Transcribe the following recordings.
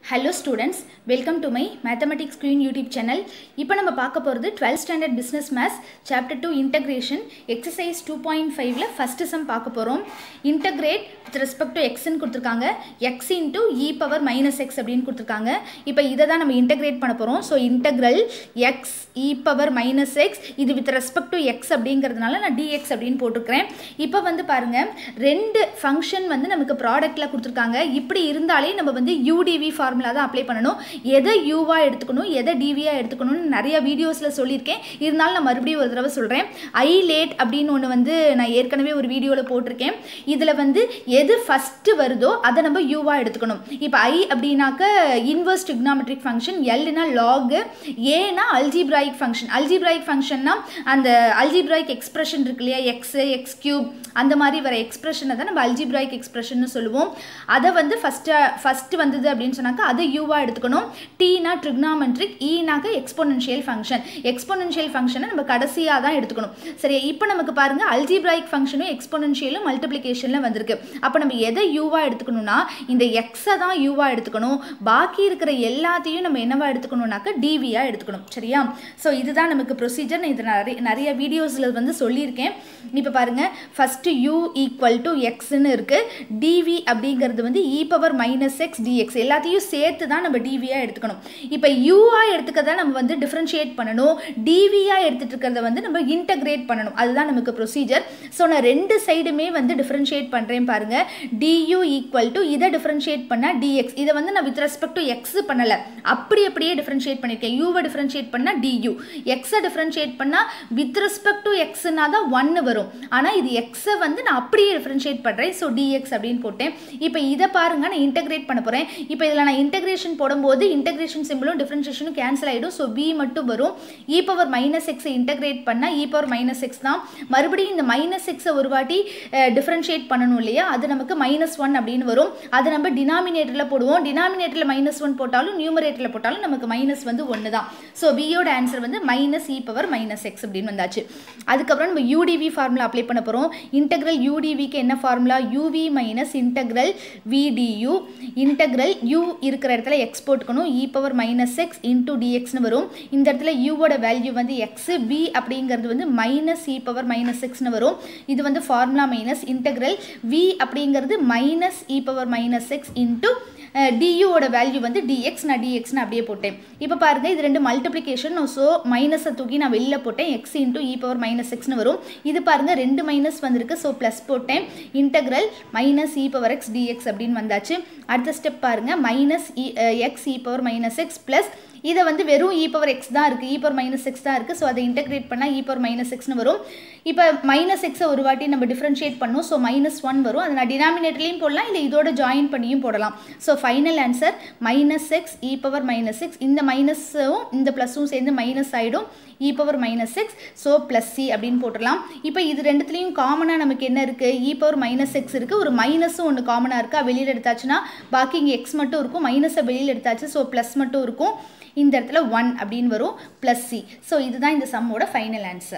hello students welcome to my mathematics queen YouTube channel இப்போ நம்ம பார்க்க போகிறது twelfth standard business maths chapter two integration exercise two point ஃபைவ்ல first sum பார்க்க போகிறோம் இன்டகிரேட் வித் ரெஸ்பெக்ட் டு எக்ஸ்ன்னு கொடுத்துருக்காங்க x into e power minus x அப்படின்னு கொடுத்துருக்காங்க இப்போ இதை தான் நம்ம இன்டகிரேட் பண்ண போகிறோம் so integral x e power minus x இது வித் ரெஸ்பெக்ட் டு எக்ஸ் அப்படிங்கிறதுனால நான் டிஎக்ஸ் அப்படின்னு போட்டிருக்கிறேன் இப்போ வந்து பாருங்கள் ரெண்டு ஃபங்க்ஷன் வந்து நமக்கு ப்ராடக்ட்டில் கொடுத்துருக்காங்க இப்படி இருந்தாலே நம்ம வந்து யூடிவி ஃபார்முலா தான் அப்ளை பண்ணணும் எதை யூவாக எடுத்துக்கணும் எதை டிவியாக எடுத்துக்கணும்னு நிறைய வீடியோஸில் சொல்லியிருக்கேன் இருந்தாலும் நான் மறுபடியும் ஒரு தடவை சொல்கிறேன் ஐ லேட் அப்படின்னு ஒன்று வந்து நான் ஏற்கனவே ஒரு வீடியோவில் போட்டிருக்கேன் இதில் வந்து எது ஃபஸ்ட்டு வருதோ அதை நம்ம யூவாக எடுத்துக்கணும் இப்போ ஐ அப்படின்னாக்க இன்வர்ஸ் டிக்னாமெட்ரிக் ஃபங்க்ஷன் எல்னா லாகு ஏனா அல்ஜிப்ராயிக் ஃபங்க்ஷன் அல்ஜிப்ராயிக் ஃபங்க்ஷன்னா அந்த அல்ஜிப்ராயிக் எக்ஸ்பிரஷன் இருக்கு இல்லையா எக்ஸ் எக்ஸ் கியூப் அந்த மாதிரி வர எக்ஸ்பிரஷனை தான் நம்ம அல்ஜிப்ராயிக் எக்ஸ்பிரஷன் சொல்லுவோம் அதை வந்து ஃபஸ்ட்டு ஃபஸ்ட்டு வந்தது அப்படின்னு சொன்னாக்கா அதை யூவாக எடுத்துக்கணும் டீனா ட்ரிக்னாமெட்ரிக் ஈனாக்க எக்ஸ்போனன்ஷியல் ஃபங்க்ஷன் எக்ஸ்போனன்ஷியல் ஃபங்க்ஷனை நம்ம கடைசியாக தான் எடுத்துக்கணும் சரி இப்போ நமக்கு பாருங்கள் அல்ஜிப்ராயிக் ஃபங்க்ஷனும் எக்ஸ்போனன்ஷியலும் மல்டிப்ளிகேஷனில் வந்திருக்கு அப்போ நம்ம எதை யூவாக எடுத்துக்கணும்னா இந்த எக்ஸை தான் யூவாக எடுத்துக்கணும் பாக்கி இருக்கிற எல்லாத்தையும் நம்ம என்னவா எடுத்துக்கணும்னாக்க டிவியாக எடுத்துக்கணும் சரியா ஸோ இதுதான் நமக்கு ப்ரொசீஜர் நான் இது நிறைய நிறைய வீடியோஸில் வந்து சொல்லியிருக்கேன் இப்போ பாருங்கள் ஃபஸ்ட்டு யூ ஈக்குவல் டு எக்ஸ்ன்னு இருக்குது டிவி அப்படிங்கிறது வந்து e power minus x dx எல்லாத்தையும் சேர்த்து தான் நம்ம டிவியாக எடுத்துக்கணும் இப்போ யூஆ எடுத்துக்கிறத நம்ம வந்து டிஃப்ரென்ஷியேட் பண்ணணும் டிவியாக எடுத்துகிட்டு இருக்கிறத வந்து நம்ம இன்டகிரேட் பண்ணணும் அதுதான் நமக்கு ப்ரொசீஜர் ஸோ நான் ரெண்டு சைடுமே வந்து டிஃப்ரென்ஷியேட் பண்ணுறேன் பாருங்கள் டியூ ஈக்குவல் டு இதை டிஃப்ரென்ஷியேட் பண்ணால் டிஎக்ஸ் இதை வந்து நான் வித் ரெஸ்பெக்ட் டு எக்ஸ் பண்ணலை அப்படி அப்படியே டிஃப்ரென்ஷியேட் பண்ணியிருக்கேன் யூவை டிஃப்ரென்ஷியேட் பண்ணால் டியூ எக்ஸை டிஃப்ரென்ஷியேட் பண்ணால் வித் ரெஸ்பெக்ட் டு எக்ஸ்னா தான் ஒன்று வரும் ஆனால் இது எக்ஸை வந்து நான் அப்படியே டிஃப்ரென்ஷியேட் பண்ணுறேன் ஸோ டிஎக்ஸ் அப்படின்னு போட்டேன் இப்போ இதை பாருங்கள் நான் இன்டகிரேட் பண்ண போகிறேன் இப்போ இதில் நான் இன்டகிரேஷன் போடும்போது இன்டகிரேஷன் சிம்பிளும் டிஃப்ரென்ஷியேஷனும் கேன்சல் ஆகிடும் ஸோ பி மட்டும் வரும் இ பவர் மைனஸ் எக்ஸை இன்டகிரேட் பண்ணால் இ பவர் மைனஸ் எக்ஸ் தான் மறுபடியும் இந்த மைனஸ் எக்ஸை ஒரு வாட்டி டிஃப்ரென்ஷியேட் பண்ணணும் இல்லையா அது நமக்கு மைனஸ் ஒன் அப்படின்னு வரும் அது நம்ம டினாமினேட்டரில் போடுவோம் டினாமினேட்டரில் மைனஸ் ஒன் போட்டாலும் நியூமரேட்டரில் போட்டாலும் நமக்கு மைனஸ் வந்து ஒன்று தான் ஸோ பியோட ஆன்சர் வந்து minus e power minus x அப்படின்னு வந்தாச்சு அதுக்கப்புறம் நம்ம யூடிவி ஃபார்முலா அப்ளை பண்ண போகிறோம் இன்டெக்ரல் யூடிவிக்கு என்ன formula uv minus integral v du integral u இருக்கிற இடத்துல எக்ஸ் போட்டுக்கணும் e power minus x into டிஎக்ஸ்னு வரும் இந்த இடத்துல யூவோட வேல்யூ வந்து எக்ஸ் பி அப்படிங்கிறது வந்து மைனஸ் இ பவர் மைனஸ் எக்ஸ்னு வரும் இது வந்து ஃபார்முலா மைனஸ் இன்டெக்ரல் வி அப்படிங்கிறது minus e power minus x into டியூவோட வேல்யூ வந்து டிஎக்ஸ் நான் டிஎக்ஸ்னு அப்படியே போட்டேன் இப்போ பாருங்கள் இது ரெண்டு மல்டிப்ளிகேஷன் ஸோ மைனஸை தூக்கி நான் வெளில போட்டேன் x into e power minus எக்ஸ்னு வரும் இது பாருங்கள் ரெண்டு மைனஸ் வந்திருக்கு ஸோ ப்ளஸ் போட்டேன் integral minus e power x dx அப்படின்னு வந்தாச்சு அடுத்த ஸ்டெப் பாருங்கள் minus e x e power minus x plus இதை வந்து வெறும் இ பவர் எக்ஸ் தான் இருக்குது இ பவர் மைனஸ் எக்ஸ் தான் இருக்குது ஸோ அதை இன்டெகிரேட் பண்ணால் இ பவர் மைனஸ் எக்ஸ்னு வரும் இப்போ மைனஸ் எக்ஸை ஒரு வாட்டி நம்ம டிஃப்ரென்ஷியேட் பண்ணோம் ஸோ மைனஸ் ஒன் வரும் அதை நான் டினாமினேட்டர்லையும் போடலாம் இல்லை இதோட ஜாயின் பண்ணியும் போடலாம் so final answer minus x e power minus x இந்த மைனஸும் இந்த ப்ளஸும் சேர்ந்து மைனஸ் ஆகிடும் e power minus x so plus C அப்படின்னு போட்டுடலாம் இப்போ இது ரெண்டுத்துலேயும் காமனாக நமக்கு என்ன இருக்குது இ பவர் மைனஸ் எக்ஸ் இருக்குது ஒரு மைனஸும் ஒன்று காமனாக இருக்கா வெளியில் எடுத்தாச்சுன்னா பாக்கி இங்கே எக்ஸ் மட்டும் இருக்கும் மைனஸை வெளியில் எடுத்தாச்சு ஸோ ப்ளஸ் மட்டும் இருக்கும் இந்த இடத்துல ஒன் அப்படின்னு வரும் ப்ளஸ் சி ஸோ இதுதான் இந்த சம்மோட ஃபைனல் ஆன்சர்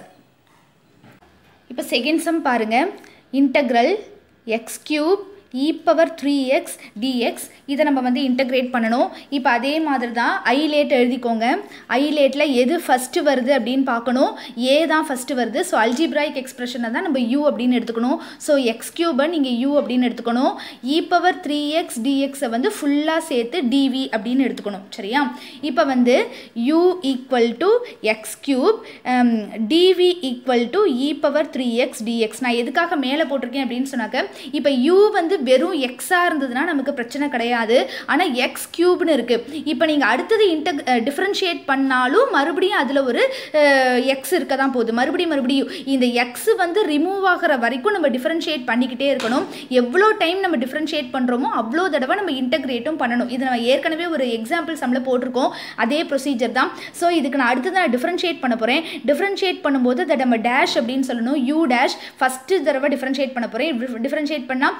இப்போ செகண்ட் சம் பாருங்கள் integral x cube e power three x dx இதை நம்ம வந்து இன்டகிரேட் பண்ணணும் இப்போ அதே மாதிரி தான் ஐ லேட் எழுதிக்கோங்க ஐ லேட்டில் எது ஃபஸ்ட்டு வருது அப்படின்னு பார்க்கணும் ஏ தான் ஃபஸ்ட்டு வருது ஸோ அல்ஜிப்ராயிக் எக்ஸ்பிரஷனை தான் நம்ம யூ அப்படின்னு எடுத்துக்கணும் ஸோ எக்ஸ் கியூபை நீங்கள் யூ அப்படின்னு எடுத்துக்கணும் இ பவர் த்ரீ எக்ஸ் டிஎக்ஸை வந்து ஃபுல்லாக சேர்த்து டிவி அப்படின்னு எடுத்துக்கணும் சரியா இப்போ வந்து u equal to x cube dv equal to e power three x dx நான் எதுக்காக மேலே போட்டிருக்கேன் அப்படின்னு சொன்னாக்க இப்போ யூ வந்து வெறும் எக்ஸாக இருந்ததுன்னா நமக்கு பிரச்சனை கிடையாது ஆனால் எக்ஸ் கியூப்னு இருக்குது இப்போ நீங்கள் அடுத்தது இன்டக் டிஃப்ரென்ஷியேட் பண்ணாலும் மறுபடியும் அதில் ஒரு எக்ஸ் இருக்க தான் போகுது மறுபடியும் மறுபடியும் இந்த எக்ஸ் வந்து ரிமூவ் ஆகிற வரைக்கும் நம்ம டிஃப்ரென்ஷியேட் பண்ணிக்கிட்டே இருக்கணும் எவ்வளோ டைம் நம்ம டிஃப்ரென்ஷியேட் பண்ணுறோமோ அவ்வளோ தடவை நம்ம இன்டகிரேட்டும் பண்ணணும் இது நம்ம ஏற்கனவே ஒரு எக்ஸாம்பிள் சம்மில் போட்டிருக்கோம் அதே ப்ரொசீஜர் தான் ஸோ இதுக்கு நான் அடுத்தது நான் டிஃப்ரென்ஷியேட் பண்ண போகிறேன் டிஃப்ரென்ஷியேட் பண்ணும்போது அதை நம்ம டேஷ் அப்படின்னு சொல்லணும் யூ டேஷ் ஃபஸ்ட்டு தடவை டிஃப்ரென்ஷியேட் பண்ண போகிறேன் டிஃப்ரென்ஷியேட் பண்ணால் எக்ஸ்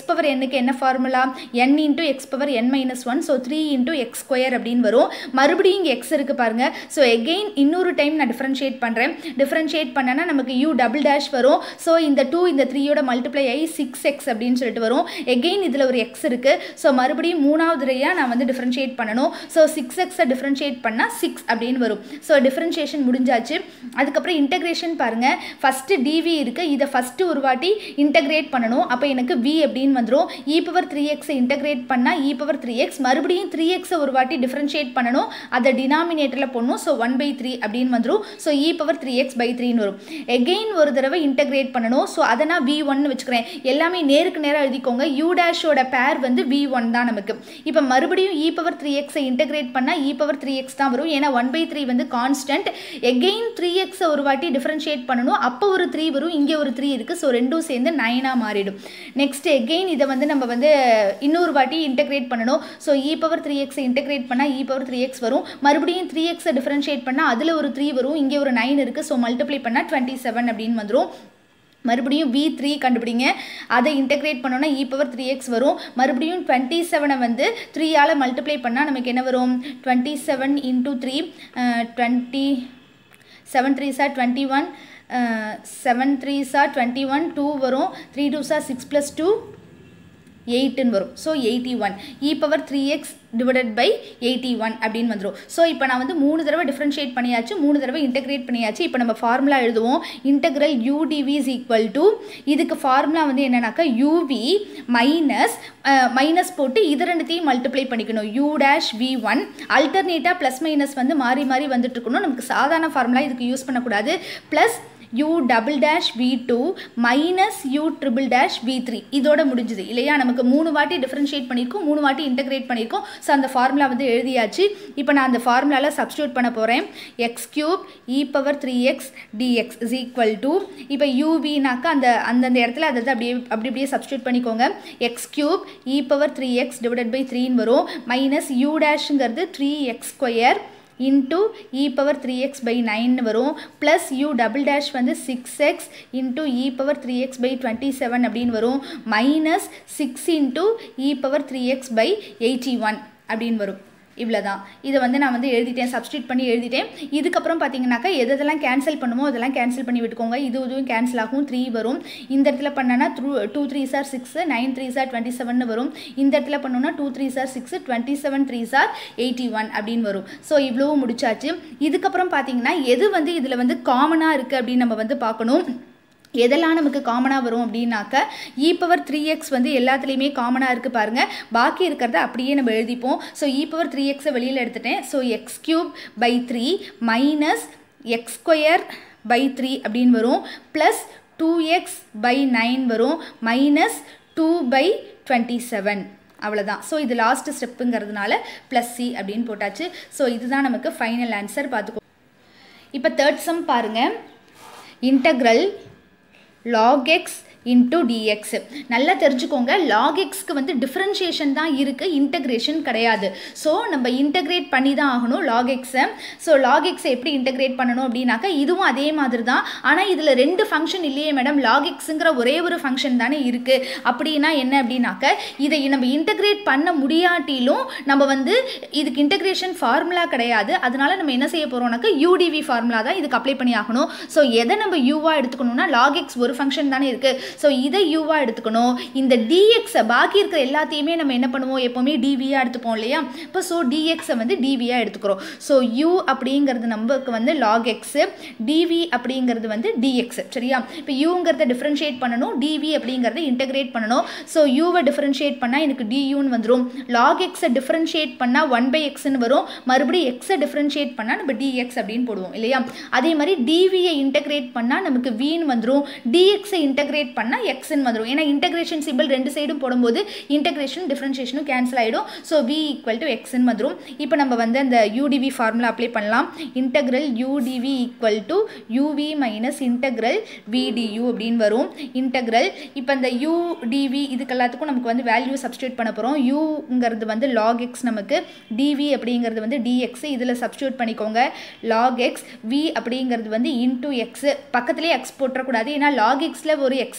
பவர் என்னுக்கு என்ன formula n into x power n minus one so three into x square அப்படின்னு வரும் மறுபடியும் இங்கே எக்ஸ் இருக்குது பாருங்கள் ஸோ எகெயின் இன்னொரு டைம் நான் டிஃப்ரென்ஷியேட் பண்ணுறேன் டிஃப்ரென்ஷியேட் பண்ணனா நமக்கு யூ டபுள் டேஷ் வரும் ஸோ இந்த டூ இந்த த்ரீயோட மல்டிப்ளை ஆகி சிக்ஸ் எக்ஸ் அப்படின்னு சொல்லிட்டு வரும் எகெயின் இதில் ஒரு எக்ஸ் இருக்குது ஸோ மறுபடியும் மூணாவது தடவையாக நான் வந்து டிஃப்ரென்ஷியேட் பண்ணணும் ஸோ சிக்ஸ் எக்ஸை டிஃப்ரென்ஷியேட் பண்ணால் சிக்ஸ் அப்படின்னு வரும் ஸோ டிஃப்ரென்ஷியேஷன் முடிஞ்சாச்சு அதுக்கப்புறம் இன்டகிரேஷன் பாருங்கள் ஃபஸ்ட்டு டிவி இருக்குது இதை ஃபஸ்ட்டு ஒரு வாட்டி இன்டகிரேட் பண்ணணும் அப்போ எனக்கு வி அப்படின்னு வந்துடும் இ பவர் த்ரீ எக்ஸை இன்டகிரேட் பண்ணால் இ பவர் த்ரீ எக்ஸ் மறுபடியும் த்ரீ எக்ஸை ஒரு வாட்டி டிஃப்ரென்ஷியேட் பண்ணணும் அதை டினாமினேட்டரில் போடணும் ஸோ ஒன் பை த்ரீ அப்படின்னு வந்துடும் so e power three x by த்ரீன்னு வரும் எகெயின் ஒரு தடவை இன்டகிரேட் பண்ணணும் ஸோ அதை நான் வி ஒன்னு வச்சுக்கிறேன் எல்லாமே நேருக்கு நேராக எழுதிக்கோங்க யூ டேஷோட பேர் வந்து வி ஒன் தான் நமக்கு இப்போ மறுபடியும் இ பவர் த்ரீ எக்ஸை இன்டகிரேட் பண்ணால் இ பவர் த்ரீ எக்ஸ் தான் வரும் ஏன்னா ஒன் பை த்ரீ வந்து கான்ஸ்டன்ட் எகெயின் த்ரீ எக்ஸை ஒரு வாட்டி டிஃப்ரென்ஷியேட் பண்ணணும் அப்போ ஒரு த்ரீ வரும் இங்கே ஒரு த்ரீ இருக்குது ஸோ ரெண்டும் சேர்ந்து நைனாக மாறிடும் நெக்ஸ்ட் எகெயின் இதை வந்து நம்ம வந்து இன்னொரு வாட்டி இன்டகிரேட் பண்ணணும் ஸோ இ பவர் த்ரீ எக்ஸை இன்டகிரேட் பண்ணால் இ பவர் த்ரீ எக்ஸ் வரும் மறுபடியும் த்ரீ எக்ஸை டிஃப்ரென்ஷியேட் பண்ணால் அதில் ஒரு த்ரீ வரும் இங்கே ஒரு நைன் இருக்குது ஸோ மல்டிப்ளை பண்ணால் டுவெண்ட்டி செவன் அப்படின்னு வந்துடும் மறுபடியும் வி த்ரீ கண்டுபிடிங்க அதை இன்டெகிரேட் பண்ணோன்னா இ பவர் த்ரீ எக்ஸ் வரும் மறுபடியும் டுவெண்ட்டி செவனை வந்து த்ரீயால் மல்டிப்ளை பண்ணால் நமக்கு என்ன வரும் twenty seven into three twenty seven threes are twenty one seven threes are twenty one two வரும் three twos are six plus two எயிட்டுன்னு வரும் so eighty one e power three x divided by eighty one அப்படின்னு வந்துடும் so இப்போ நான் வந்து மூணு தடவை டிஃப்ரென்ஷியேட் பண்ணியாச்சு மூணு தடவை இன்டெகிரேட் பண்ணியாச்சு இப்போ நம்ம ஃபார்முலா எழுதுவோம் integral udv is equal to இதுக்கு ஃபார்முலா வந்து என்னன்னாக்கா யூவி மைனஸ் மைனஸ் போட்டு இது ரெண்டுத்தையும் மல்டிப்ளை பண்ணிக்கணும் யூ டேஷ் வி ஒன் அல்டர்னேட்டாக ப்ளஸ் மைனஸ் வந்து மாறி மாறி வந்துட்டு இருக்கணும் நமக்கு சாதாரண ஃபார்முலா இதுக்கு யூஸ் பண்ணக்கூடாது plus u double dash v two minus u triple dash v three இதோட முடிஞ்சுது இல்லையா நமக்கு மூணு வாட்டி டிஃப்ரென்ஷியேட் பண்ணியிருக்கோம் மூணு வாட்டி இன்டகிரேட் பண்ணியிருக்கோம் ஸோ அந்த ஃபார்முலா வந்து எழுதியாச்சு இப்போ நான் அந்த ஃபார்முலாவில் சப்ஸ்டியூட் பண்ண போகிறேன் x cube e power three x dx is equal to இப்போ யூவினாக்கா அந்த அந்தந்த இடத்துல அதை அப்படியே அப்படி அப்படியே சப்ஸ்டியூட் பண்ணிக்கோங்க x cube e power three x divided by த்ரீன்னு வரும் மைனஸ் யூ டேஷுங்கிறது three x square into e power three x by nine வரும் ப்ளஸ் யூ டபுள் டேஷ் வந்து six x into e power three x by twenty seven அப்படின்னு வரும் minus six into e power three x by eighty one அப்படின்னு வரும் இவ்வளோ தான் இதை வந்து நான் வந்து எழுதிட்டேன் சப்ஸ்டியூட் பண்ணி எழுதிட்டேன் இதுக்கப்புறம் பார்த்தீங்கன்னாக்கா எது எதெல்லாம் கேன்சல் பண்ணுமோ அதெல்லாம் கேன்சல் பண்ணி விட்டுக்கோங்க இது இதுவும் கேன்சல் ஆகும் த்ரீ வரும் இந்த இடத்துல பண்ணனா through two threes are six nine threes are twenty seven வரும் இந்த இடத்துல பண்ணோம்னா two threes are six twenty seven threes are eighty one அப்படின்னு வரும் ஸோ இவ்வளோ முடிச்சாச்சு இதுக்கப்புறம் பார்த்தீங்கன்னா எது வந்து இதில் வந்து காமனாக இருக்குது அப்படின்னு நம்ம வந்து பார்க்கணும் எதெல்லாம் நமக்கு காமனாக வரும் அப்படின்னாக்க இ பவர் த்ரீ எக்ஸ் வந்து எல்லாத்துலேயுமே காமனாக இருக்குது பாருங்கள் பாக்கி இருக்கிறத அப்படியே நம்ம எழுதிப்போம் ஸோ இ பவர் த்ரீ எக்ஸை வெளியில் எடுத்துட்டேன் so x cube by three minus x square by three அப்படின்னு வரும் plus two x by nine வரும் minus two by twenty seven அவ்வளோதான் ஸோ இது லாஸ்ட் ஸ்டெப்புங்கிறதுனால ப்ளஸ் சி அப்படின்னு போட்டாச்சு ஸோ இதுதான் நமக்கு ஃபைனல் ஆன்சர் பார்த்துக்கோ இப்போ தேர்ட் சம் பாருங்கள் integral log x into dx நல்லா தெரிஞ்சுக்கோங்க லாக் எக்ஸ்க்கு வந்து டிஃப்ரென்ஷியேஷன் தான் இருக்குது இன்டகிரேஷன் கிடையாது ஸோ நம்ம இன்டகிரேட் பண்ணி தான் ஆகணும் லாக் எக்ஸை ஸோ லாக் எக்ஸை எப்படி இன்டகிரேட் பண்ணணும் அப்படின்னாக்கா இதுவும் அதே மாதிரி தான் ஆனால் இதில் ரெண்டு ஃபங்க்ஷன் இல்லையே மேடம் லாக் எக்ஸுங்கிற ஒரே ஒரு ஃபங்க்ஷன் தானே இருக்குது அப்படின்னா என்ன அப்படின்னாக்க இதை நம்ம இன்டகிரேட் பண்ண முடியாட்டிலும் நம்ம வந்து இதுக்கு இன்டகிரேஷன் ஃபார்முலா கிடையாது அதனால நம்ம என்ன செய்ய போகிறோம்னாக்கா யூடிவி ஃபார்முலா தான் இதுக்கு அப்ளை பண்ணி ஆகணும் ஸோ எதை நம்ம யூவாக எடுத்துக்கணும்னா லாக் எக்ஸ் ஒரு ஃபங்க்ஷன் தானே இருக்குது ஸோ இதை யூவாக எடுத்துக்கணும் இந்த டிஎக்ஸை பாக்கி இருக்கிற எல்லாத்தையுமே நம்ம என்ன பண்ணுவோம் எப்போவுமே டிவியாக எடுத்துப்போம் இல்லையா இப்போ ஸோ டிஎக்ஸை வந்து டிவியாக எடுத்துக்கிறோம் ஸோ யூ அப்படிங்கிறது நமக்கு வந்து லாக் எக்ஸு டிவி அப்படிங்கிறது வந்து டிஎக்ஸ் சரியா இப்போ யூங்கிறத டிஃப்ரென்ஷியேட் பண்ணணும் டிவி அப்படிங்கிறத இன்டகிரேட் பண்ணணும் ஸோ யூவை டிஃப்ரென்ஷியேட் பண்ணால் எனக்கு டியூன்னு வந்துடும் லாக் எக்ஸை டிஃப்ரென்ஷியேட் பண்ணால் ஒன் பை எக்ஸ்னு வரும் மறுபடியும் எக்ஸை டிஃப்ரென்ஷியேட் பண்ணால் நம்ம டிஎக்ஸ் அப்படின்னு போடுவோம் இல்லையா அதே மாதிரி டிவியை இன்டகிரேட் பண்ணால் நமக்கு வீன்னு வந்துடும் டிஎக்ஸை இன்டகிரேட் பண்ணால் எக்ஸ்ன்னு வந்துடும் ஏன்னா இன்டகிரேஷன் சிம்பிள் ரெண்டு சைடும் போடும்போது இன்டகிரேஷன் டிஃப்ரென்ஷியேஷனும் கேன்சல் ஆகிடும் ஸோ வி ஈக்குவல் டு எக்ஸ்ன்னு வந்துடும் இப்போ நம்ம வந்து அந்த யூடிவி ஃபார்முலா அப்ளை பண்ணலாம் integral udv equal to uv minus integral vdu அப்படின்னு வரும் இன்டகிரல் இப்போ இந்த யூடிவி இதுக்கு எல்லாத்துக்கும் நமக்கு வந்து வேல்யூ சப்ஸ்டியூட் பண்ண போகிறோம் யூங்கிறது வந்து லாக் எக்ஸ் நமக்கு டிவி அப்படிங்கிறது வந்து டிஎக்ஸ் இதில் சப்ஸ்டியூட் பண்ணிக்கோங்க லாக் எக்ஸ் வி அப்படிங்கிறது வந்து இன்டூ எக்ஸ் பக்கத்துலேயே எக்ஸ் போட்டுறக்கூடாது ஏன்னா லாக் எக்ஸில் ஒரு எக்ஸ்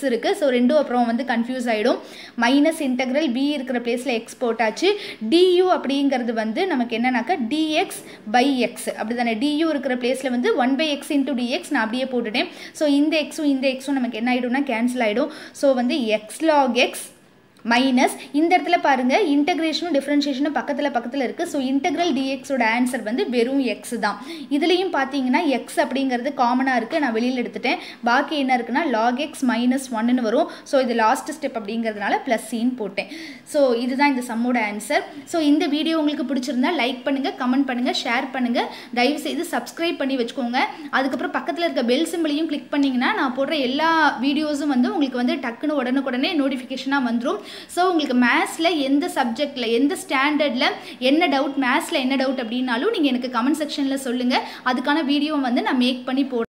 இருக்குது ஸோ ரெண்டும் அப்புறம் வந்து கன்ஃபியூஸ் ஆகிடும் மைனஸ் இன்டெக்ரல் பி இருக்கிற பிளேஸில் எக்ஸ் போட்டாச்சு டியூ அப்படிங்கிறது வந்து நமக்கு என்னன்னாக்கா டிஎக்ஸ் பை எக்ஸ் அப்படி தானே டியூ இருக்கிற பிளேஸில் வந்து one by x into dx நான் அப்படியே போட்டுட்டேன் ஸோ இந்த எக்ஸும் இந்த எக்ஸும் நமக்கு என்ன ஆகிடும்னா கேன்சல் ஆகிடும் ஸோ வந்து எக்ஸ் லாக் எக்ஸ் மைனஸ் இந்த இடத்துல பாருங்க இன்டகிரேஷனும் டிஃப்ரென்ஷியேஷனும் பக்கத்தில் பக்கத்தில் இருக்குது ஸோ இன்டெக்ரல் டிஎக்ஸோட ஆன்சர் வந்து வெறும் எக்ஸ் தான் இதுலேயும் பார்த்தீங்கன்னா எக்ஸ் அப்படிங்கிறது காமனாக இருக்குது நான் வெளியில் எடுத்துட்டேன் பாக்கி என்ன இருக்குன்னா லாக் எக்ஸ் மைனஸ் ஒன்னு வரும் ஸோ இது லாஸ்ட் ஸ்டெப் அப்படிங்கிறதுனால ப்ளஸ் சின்னு போட்டேன் ஸோ இதுதான் இந்த சம்மோட ஆன்சர் ஸோ இந்த வீடியோ உங்களுக்கு பிடிச்சிருந்தா லைக் பண்ணுங்கள் கமெண்ட் பண்ணுங்கள் ஷேர் பண்ணுங்கள் தயவு செய்து சப்ஸ்கிரைப் பண்ணி வச்சுக்கோங்க அதுக்கப்புறம் பக்கத்தில் இருக்க பெல் சிம்பிளையும் கிளிக் பண்ணிங்கன்னா நான் போடுற எல்லா வீடியோஸும் வந்து உங்களுக்கு வந்து டக்குன்னு உடனுக்குடனே நோட்டிஃபிகேஷனாக வந்துடும் ஸோ உங்களுக்கு மேத்ஸில் எந்த சப்ஜெக்டில் எந்த ஸ்டாண்டர்டில் என்ன டவுட் மேத்ஸில் என்ன டவுட் அப்படின்னாலும் நீங்கள் எனக்கு கமெண்ட் செக்ஷனில் சொல்லுங்கள் அதுக்கான வீடியோ வந்து நான் மேக் பண்ணி போடுறேன்